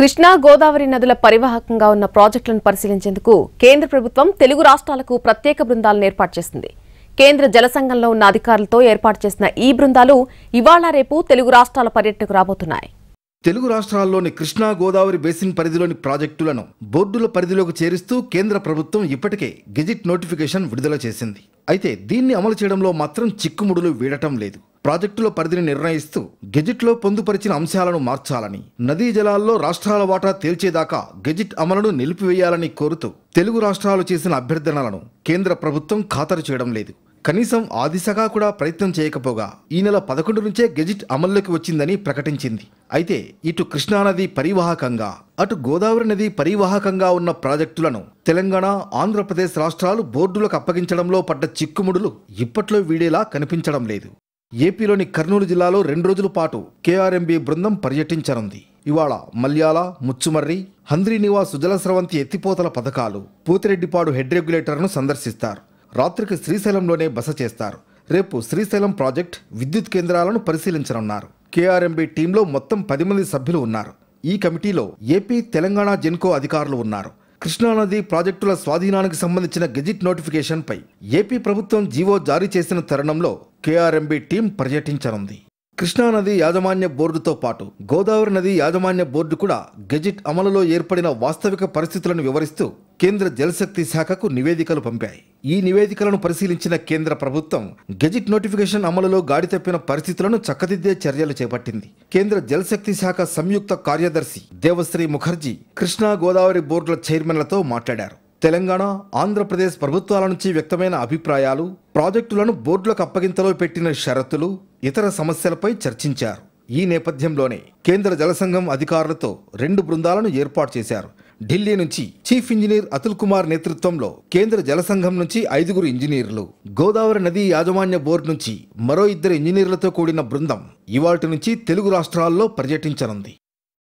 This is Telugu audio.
కృష్ణా గోదావరి నదుల పరివాహకంగా ఉన్న ప్రాజెక్టులను పరిశీలించేందుకు కేంద్ర ప్రభుత్వం తెలుగు రాష్ట్రాలకు ప్రత్యేక బృందాలను ఏర్పాటు చేసింది కేంద్ర జల సంఘంలో ఉన్న అధికారులతో ఏర్పాటు చేసిన ఈ బృందాలు ఇవాళ రేపు తెలుగు రాష్ట్రాల పర్యటనకు రాబోతున్నాయి తెలుగు రాష్ట్రాల్లోని కృష్ణా గోదావరి బేసిన్ పరిధిలోని ప్రాజెక్టులను బోర్డుల పరిధిలోకి చేరుస్తూ కేంద్ర ప్రభుత్వం ఇప్పటికే గెజిట్ నోటిఫికేషన్ విడుదల చేసింది అయితే దీన్ని అమలు చేయడంలో మాత్రం చిక్కుముడులు వీడటం లేదు ప్రాజెక్టుల పరిధిని నిర్ణయిస్తూ గెజిట్లో పొందుపరిచిన అంశాలను మార్చాలని నదీ జలాల్లో రాష్ట్రాల వాటా తేల్చేదాకా గెజిట్ అమలును నిలిపివేయాలని కోరుతూ తెలుగు రాష్ట్రాలు చేసిన అభ్యర్థనలను కేంద్ర ప్రభుత్వం ఖాతరు చేయడం లేదు కనీసం ఆ దిశగా కూడా ప్రయత్నం చేయకపోగా ఈ నెల పదకొండు నుంచే గెజిట్ అమల్లోకి వచ్చిందని ప్రకటించింది అయితే ఇటు కృష్ణానది పరివాహకంగా అటు గోదావరి నది పరివాహకంగా ఉన్న ప్రాజెక్టులను తెలంగాణ ఆంధ్రప్రదేశ్ రాష్ట్రాలు బోర్డులకు అప్పగించడంలో పడ్డ చిక్కుముడులు ఇప్పట్లో వీడేలా కనిపించడం లేదు ఏపీలోని కర్నూలు జిల్లాలో రెండు రోజుల పాటు కేఆర్ఎంబీ బృందం పర్యటించనుంది ఇవాళ మల్యాల ముచ్చుమర్రి హంద్రీనివాస్ సుజల స్రవంతి ఎత్తిపోతల పథకాలు పూతిరెడ్డిపాడు హెడ్ రెగ్యులేటర్ను సందర్శిస్తారు రాత్రికి శ్రీశైలంలోనే బస చేస్తారు రేపు శ్రీశైలం ప్రాజెక్ట్ విద్యుత్ కేంద్రాలను పరిశీలించనున్నారు కేఆర్ఎంబీ టీంలో మొత్తం పది మంది సభ్యులు ఉన్నారు ఈ కమిటీలో ఏపీ తెలంగాణ జెన్కో అధికారులు ఉన్నారు కృష్ణానది ప్రాజెక్టుల స్వాధీనానికి సంబంధించిన గెజిట్ నోటిఫికేషన్పై ఏపీ ప్రభుత్వం జీవో జారీ చేసిన తరుణంలో కేఆర్ఎంబీ టీం పర్యటించనుంది కృష్ణానది యాజమాన్య బోర్డుతో పాటు గోదావరి నది యాజమాన్య బోర్డు కూడా గెజిట్ అమలులో ఏర్పడిన వాస్తవిక పరిస్థితులను వివరిస్తూ కేంద్ర జలశక్తి శాఖకు నివేదికలు పంపాయి ఈ నివేదికలను పరిశీలించిన కేంద్ర ప్రభుత్వం గెజిట్ నోటిఫికేషన్ అమలులో గాడి తప్పిన పరిస్థితులను చక్కదిద్దే చర్యలు చేపట్టింది కేంద్ర జలశక్తి శాఖ సంయుక్త కార్యదర్శి దేవశ్రీ ముఖర్జీ కృష్ణా గోదావరి బోర్డుల చైర్మన్లతో మాట్లాడారు తెలంగాణ ఆంధ్రప్రదేశ్ ప్రభుత్వాల నుంచి వ్యక్తమైన అభిప్రాయాలు ప్రాజెక్టులను బోర్డులకు అప్పగింతలో పెట్టిన షరతులు ఇతర సమస్యలపై చర్చించారు ఈ నేపథ్యంలోనే కేంద్ర జలసంఘం అధికారులతో రెండు బృందాలను ఏర్పాటు చేశారు ఢిల్లీ నుంచి చీఫ్ ఇంజనీర్ అతుల్ కుమార్ నేతృత్వంలో కేంద్ర జలసంఘం నుంచి ఐదుగురు ఇంజనీర్లు గోదావరి నదీ యాజమాన్య బోర్డు నుంచి మరో ఇద్దరు ఇంజనీర్లతో కూడిన బృందం ఇవాటి నుంచి తెలుగు రాష్ట్రాల్లో పర్యటించనుంది